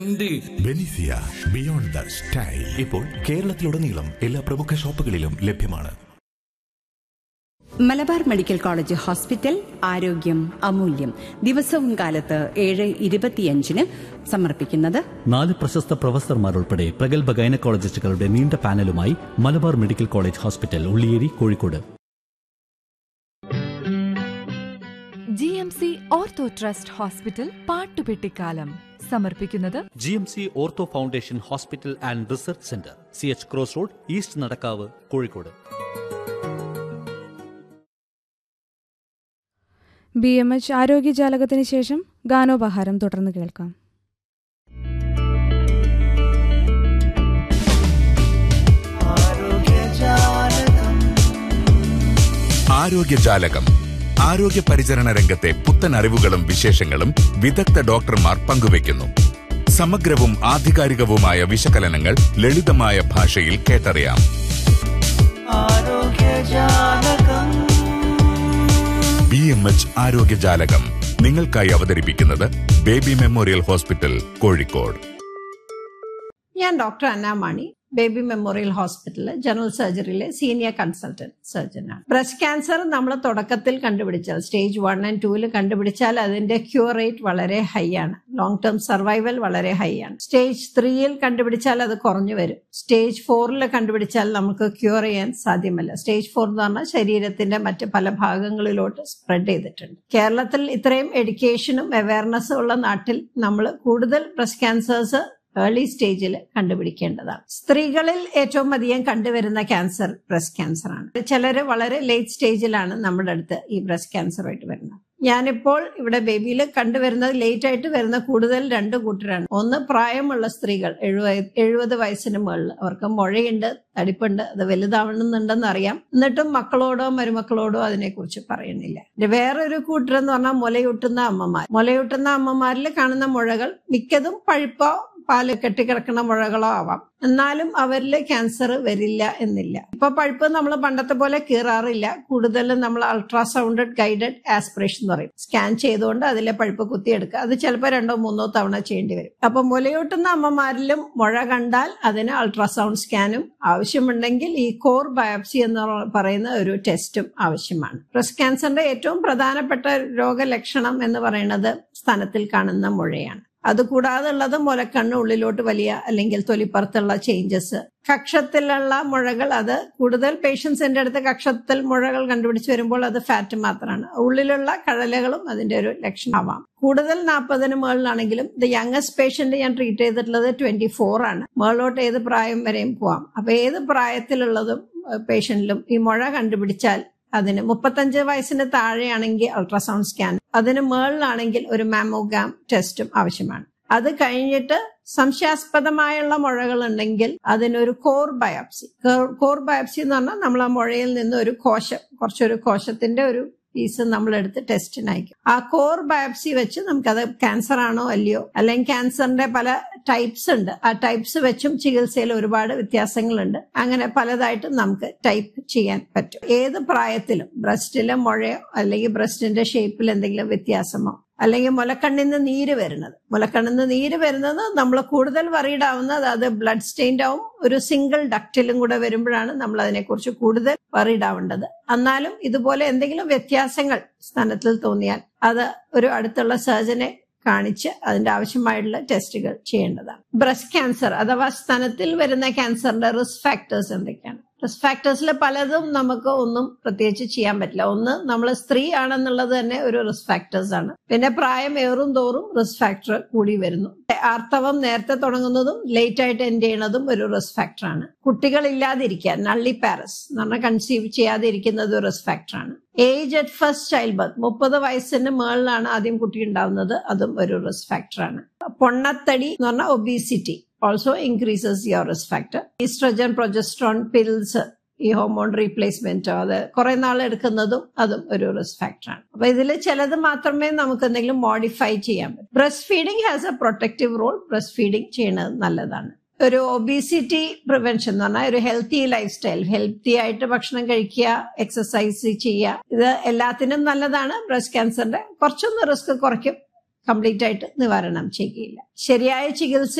ബെനിസിയ beyond the style ഇപ്പോൾ കേരളത്തിലുടനീളം എല്ലാ പ്രമുഖ ഷോപ്പുകളിലും ലഭ്യമാണ് മലബാർ മെഡിക്കൽ കോളേജ് ഹോസ്പിറ്റൽ ആരോഗ്യം അമൂല്യം ദിവസവും കാലത്ത് ഏഴ് ഇരുപത്തിയഞ്ചിന് സമർപ്പിക്കുന്നത് നാല് പ്രശസ്ത പ്രൊഫസർമാരുൾപ്പെടെ പ്രഗത്ഭ ഗൈനക്കോളജിസ്റ്റുകളുടെ നീണ്ട പാനലുമായി Malabar medical college hospital Ulliyeri Kozhikode G M C ortho trust hospital പാട്ടുപെട്ടിക്കാലം സമർപ്പിക്കുന്നത് G M C ortho foundation hospital and research centre C H cross road east Nadakkavu Kozhikode B M H ആരോഗ്യജാലകത്തിന് ശേഷം ഗാനോപഹാരം തുടർന്ന് കേൾക്കാം ആരോഗ്യജാലകം ആരോഗ്യ പരിചരണ രംഗത്തെ പുത്തൻ അറിവുകളും വിശേഷങ്ങളും വിദഗ്ധ ഡോക്ടർമാർ പങ്കുവയ്ക്കുന്നു സമഗ്രവും ആധികാരികവുമായ വിശകലനങ്ങൾ ലളിതമായ ഭാഷയിൽ കേട്ടറിയാം ബി എം എച്ച് ആരോഗ്യജാലകം നിങ്ങൾക്കായി അവതരിപ്പിക്കുന്നത് ബേബി മെമ്മോറിയൽ ഹോസ്പിറ്റൽ കോഴിക്കോട് ഞാൻ ഡോക്ടർ അന്നാമാണി ബേബി മെമ്മോറിയൽ ഹോസ്പിറ്റലിലെ ജനറൽ സർജറിയിലെ സീനിയർ കൺസൾട്ടന്റ് സർജനാണ് ബ്രസ്റ്റ് ക്യാൻസർ നമ്മൾ തുടക്കത്തിൽ കണ്ടുപിടിച്ചാൽ സ്റ്റേജ് വൺ ആൻഡ് ടൂവിൽ കണ്ടുപിടിച്ചാൽ അതിന്റെ ക്യൂർ റേറ്റ് വളരെ ഹൈ ആണ് ലോങ് ടേം സർവൈവൽ വളരെ ഹൈ ആണ് സ്റ്റേജ് ത്രീയിൽ കണ്ടുപിടിച്ചാൽ അത് കുറഞ്ഞു വരും സ്റ്റേജ് ഫോറിൽ കണ്ടുപിടിച്ചാൽ നമുക്ക് ക്യൂർ ചെയ്യാൻ സാധ്യമല്ല സ്റ്റേജ് ഫോർ എന്ന് പറഞ്ഞാൽ ശരീരത്തിന്റെ മറ്റ് പല ഭാഗങ്ങളിലോട്ട് സ്പ്രെഡ് ചെയ്തിട്ടുണ്ട് കേരളത്തിൽ ഇത്രയും എഡ്യൂക്കേഷനും അവയർനെസ്സും ഉള്ള നാട്ടിൽ നമ്മൾ കൂടുതൽ ബ്രസ്റ്റ് ക്യാൻസേഴ്സ് ഏർലി സ്റ്റേജിൽ കണ്ടുപിടിക്കേണ്ടതാണ് സ്ത്രീകളിൽ ഏറ്റവും അധികം കണ്ടുവരുന്ന ക്യാൻസർ ബ്രസ്റ്റ് ക്യാൻസർ ആണ് ചിലര് വളരെ ലേറ്റ് സ്റ്റേജിലാണ് നമ്മുടെ അടുത്ത് ഈ ബ്രസ്റ്റ് ക്യാൻസറായിട്ട് വരുന്നത് ഞാനിപ്പോൾ ഇവിടെ ബേബിയിൽ കണ്ടുവരുന്നത് ലേറ്റ് ആയിട്ട് വരുന്ന കൂടുതൽ രണ്ട് കൂട്ടരാണ് ഒന്ന് പ്രായമുള്ള സ്ത്രീകൾ എഴുപത് എഴുപത് വയസ്സിന് മുകളിൽ അവർക്ക് മുഴയുണ്ട് തടിപ്പുണ്ട് അത് വലുതാവണമെന്നുണ്ടെന്ന് അറിയാം എന്നിട്ടും മക്കളോടോ മരുമക്കളോടോ അതിനെക്കുറിച്ച് പറയുന്നില്ല ഇത് വേറൊരു കൂട്ടരെന്ന് പറഞ്ഞാൽ മുലയൂട്ടുന്ന അമ്മമാർ മുലയൂട്ടുന്ന അമ്മമാരിൽ കാണുന്ന മുഴകൾ മിക്കതും പഴുപ്പോ പാല് കെട്ടിക്കിടക്കുന്ന മുഴകളോ ആവാം എന്നാലും അവരിൽ ക്യാൻസർ വരില്ല എന്നില്ല ഇപ്പൊ പഴുപ്പ് നമ്മൾ പണ്ടത്തെ പോലെ കീറാറില്ല കൂടുതലും നമ്മൾ അൾട്രാസൗണ്ട് ഗൈഡഡ് ആസ്പിറേഷൻ എന്ന് പറയും സ്കാൻ ചെയ്തുകൊണ്ട് അതിലെ പഴുപ്പ് കുത്തിയെടുക്കുക അത് ചിലപ്പോൾ രണ്ടോ മൂന്നോ തവണ ചെയ്യേണ്ടി വരും അപ്പൊ മുലയൂട്ടുന്ന അമ്മമാരിലും മുഴ കണ്ടാൽ അതിന് അൾട്രാസൗണ്ട് സ്കാനും ആവശ്യമുണ്ടെങ്കിൽ ഈ കോർ ബയോപ്സി എന്ന് പറയുന്ന ഒരു ടെസ്റ്റും ആവശ്യമാണ് ബ്രസ്റ്റ് ക്യാൻസറിന്റെ ഏറ്റവും പ്രധാനപ്പെട്ട രോഗലക്ഷണം എന്ന് പറയുന്നത് സ്ഥലത്തിൽ കാണുന്ന മുഴയാണ് അതുകൂടാതെ ഉള്ളത് മുലക്കണ്ണ് ഉള്ളിലോട്ട് വലിയ അല്ലെങ്കിൽ തൊലിപ്പുറത്തുള്ള ചേഞ്ചസ് കക്ഷത്തിലുള്ള മുഴകൾ അത് കൂടുതൽ പേഷ്യൻസിന്റെ അടുത്ത് കക്ഷത്തിൽ മുഴകൾ കണ്ടുപിടിച്ച് വരുമ്പോൾ അത് ഫാറ്റ് മാത്രമാണ് ഉള്ളിലുള്ള കഴലകളും അതിന്റെ ഒരു ലക്ഷണമാവാം കൂടുതൽ നാൽപ്പതിന് മുകളിലാണെങ്കിലും ദ യങ്ങസ്റ്റ് പേഷ്യന്റ് ഞാൻ ട്രീറ്റ് ചെയ്തിട്ടുള്ളത് ട്വന്റി ഫോർ ആണ് മുകളിലോട്ട് ഏത് പ്രായം വരെയും പോവാം അപ്പൊ ഏത് പ്രായത്തിലുള്ളതും പേഷ്യന്റിലും ഈ മുഴ കണ്ടുപിടിച്ചാൽ അതിന് മുപ്പത്തഞ്ച് വയസ്സിന് താഴെയാണെങ്കിൽ അൾട്രാസൗണ്ട് സ്കാൻ അതിന് മുകളിലാണെങ്കിൽ ഒരു മാമോഗ്രാം ടെസ്റ്റും ആവശ്യമാണ് അത് കഴിഞ്ഞിട്ട് സംശയാസ്പദമായുള്ള മുഴകൾ ഉണ്ടെങ്കിൽ അതിനൊരു കോർ ബയോപ്സി കോർ ബയോപ്സി എന്ന് പറഞ്ഞാൽ നമ്മൾ ആ മുഴയിൽ നിന്ന് ഒരു കോശം കുറച്ചൊരു കോശത്തിന്റെ ഒരു പീസ് നമ്മൾ എടുത്ത് ടെസ്റ്റിന് അയക്കും ആ കോർ ബയോപ്സി വെച്ച് നമുക്കത് ക്യാൻസർ ആണോ അല്ലയോ അല്ലെങ്കിൽ ക്യാൻസറിന്റെ പല ടൈപ്സ് ഉണ്ട് ആ ടൈപ്സ് വെച്ചും ചികിത്സയിൽ ഒരുപാട് വ്യത്യാസങ്ങളുണ്ട് അങ്ങനെ പലതായിട്ട് നമുക്ക് ടൈപ്പ് ചെയ്യാൻ പറ്റും ഏത് പ്രായത്തിലും ബ്രസ്റ്റിലെ മുഴയോ അല്ലെങ്കിൽ ബ്രസ്റ്റിന്റെ ഷേപ്പിൽ എന്തെങ്കിലും വ്യത്യാസമോ അല്ലെങ്കിൽ മുലക്കണ്ണിൽ നിന്ന് നീര് വരുന്നത് മുലക്കണ്ണിൽ നിന്ന് നീര് വരുന്നത് നമ്മൾ കൂടുതൽ വറീഡ് ആവുന്നത് അത് ബ്ലഡ് സ്റ്റെയിൻഡ് ആവും ഒരു സിംഗിൾ ഡക്റ്റിലും കൂടെ വരുമ്പോഴാണ് നമ്മൾ അതിനെക്കുറിച്ച് കൂടുതൽ വറീഡ് ആവേണ്ടത് എന്നാലും ഇതുപോലെ എന്തെങ്കിലും വ്യത്യാസങ്ങൾ സ്ഥാനത്തിൽ തോന്നിയാൽ അത് ഒരു അടുത്തുള്ള സർജനെ കാണിച്ച് അതിന്റെ ആവശ്യമായിട്ടുള്ള ടെസ്റ്റുകൾ ചെയ്യേണ്ടതാണ് ബ്രസ്റ്റ് ക്യാൻസർ അഥവാ സ്തനത്തിൽ വരുന്ന ക്യാൻസറിന്റെ റിസ്ക് ഫാക്ടേഴ്സ് എന്തൊക്കെയാണ് റിസ്ക് ഫാക്ടേഴ്സിൽ പലതും നമുക്ക് ഒന്നും പ്രത്യേകിച്ച് ചെയ്യാൻ പറ്റില്ല ഒന്ന് നമ്മൾ സ്ത്രീ ആണെന്നുള്ളത് തന്നെ ഒരു റിസ്ക് ഫാക്ടേഴ്സ് ആണ് പിന്നെ പ്രായം ഏറും തോറും റിസ്ക് ഫാക്ടർ കൂടി വരുന്നു ആർത്തവം നേരത്തെ തുടങ്ങുന്നതും ലേറ്റ് ആയിട്ട് എൻഡ് ചെയ്യുന്നതും ഒരു റിസ്ക് ഫാക്ടറാണ് കുട്ടികൾ ഇല്ലാതിരിക്കാൻ നള്ളി പാരസ് എന്ന് പറഞ്ഞാൽ കൺസീവ് ചെയ്യാതിരിക്കുന്നത് ഒരു റിസ്ക് ഫാക്ടറാണ് age at first child birth മുപ്പത് വയസ്സിന് മുകളിലാണ് ആദ്യം കുട്ടി ഉണ്ടാവുന്നത് അതും ഒരു റിസ്ക് ഫാക്ടറാണ് പൊണ്ണത്തടി എന്ന് പറഞ്ഞാൽ obesity also increases your risk factor oestrogen progesterone pills ഈ ഹോർമോൺ റീപ്ലേസ്മെന്റോ അത് കുറെ നാൾ എടുക്കുന്നതും അതും ഒരു റിസ്ക് ഫാക്ടറാണ് അപ്പൊ ഇതിൽ ചിലത് മാത്രമേ നമുക്ക് എന്തെങ്കിലും മോഡിഫൈ ചെയ്യാൻ പറ്റും breast feeding has a protective role breast feeding ചെയ്യുന്നത് നല്ലതാണ് ഒരു ഒബീസിറ്റി പ്രിവെൻഷൻ എന്ന് പറഞ്ഞാൽ ഒരു ഹെൽത്തി ലൈഫ് സ്റ്റൈൽ ഹെൽത്തി ആയിട്ട് ഭക്ഷണം കഴിക്കുക എക്സസൈസ് ചെയ്യുക ഇത് എല്ലാത്തിനും നല്ലതാണ് ബ്രസ്റ്റ് ക്യാൻസറിന്റെ കുറച്ചൊന്ന് റിസ്ക് കുറയ്ക്കും കംപ്ലീറ്റ് ആയിട്ട് നിവാരണം ചെയ്യുകയില്ല ശരിയായ ചികിത്സ